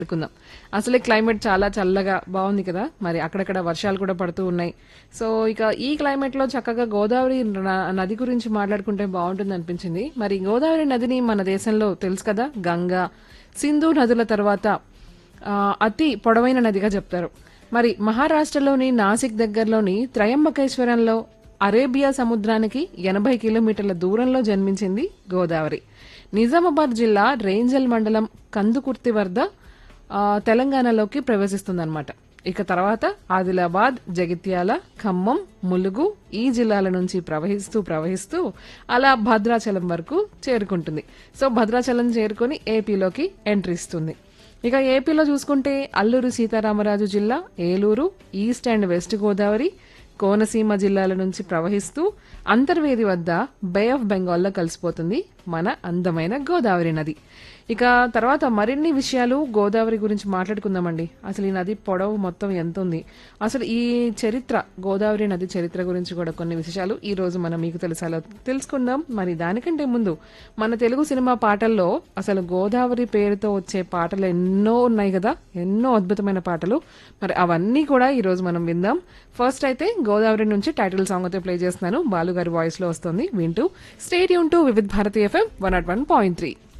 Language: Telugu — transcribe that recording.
అనుకుందాం అసలే క్లైమేట్ చాలా చల్లగా బాగుంది కదా మరి అక్కడక్కడ వర్షాలు కూడా పడుతూ ఉన్నాయి సో ఇక ఈ క్లైమేట్ లో చక్కగా గోదావరి న- నది గురించి మాట్లాడుకుంటే బాగుంటుంది అనిపించింది మరి గోదావరి నదిని మన దేశంలో తెలుసు కదా గంగా సింధు నదుల తర్వాత ఆ, అతి పొడవైన నదిగా చెప్తారు మరి మహారాష్ట్రలోని నాసిక్ దగ్గరలోని త్రయంబకేశ్వరంలో అరేబియా సముద్రానికి ఎనభై కిలోమీటర్ల దూరంలో జన్మించింది గోదావరి నిజామాబాద్ జిల్లా రేంజల్ మండలం కందుకుర్తి వద్ద ఆ, తెలంగాణలోకి ప్రవేశిస్తుందన్నమాట ఇక తర్వాత ఆదిలాబాద్ జగిత్యాల ఖమ్మం ములుగు ఈ జిల్లాల నుంచి ప్రవహిస్తూ ప్రవహిస్తూ అలా భద్రాచలం వరకు చేరుకుంటుంది సో భద్రాచలం చేరుకొని ఏపీలోకి ఎంట్రీ ఇస్తుంది ఇక ఏపీలో చూసుకుంటే అల్లూరు సీతారామరాజు జిల్లా Eluru east and west Godavari Konaseema జిల్లాల నుంచి ప్రవహిస్తూ అంతర్వేది వద్ద బే ఆఫ్ బెంగాల్లో కలిసిపోతుంది మన అందమైన గోదావరి నది ఇక తర్వాత మరిన్ని విషయాలు గోదావరి గురించి మాట్లాడుకుందామండి అసలు ఈ నది పొడవు మొత్తం ఎంత ఉంది అసలు ఈ చరిత్ర గోదావరి నది చరిత్ర గురించి కూడా కొన్ని విషయాలు ఈ రోజు మనం మీకు తెలుసాలో తెలుసుకుందాం మరి దానికంటే ముందు మన తెలుగు సినిమా పాటల్లో అసలు గోదావరి పేరుతో వచ్చే పాటలు ఎన్నో ఉన్నాయి కదా ఎన్నో అద్భుతమైన పాటలు మరి అవన్నీ కూడా ఈ రోజు మనం విందాం ఫస్ట్ అయితే గోదావరి నుంచి టైటిల్ సాంగ్ అయితే ప్లే చేస్తున్నాను బాలుగారి వాయిస్ లో వస్తుంది వింటూ stadium to Vividh Bharati FM one nought one point three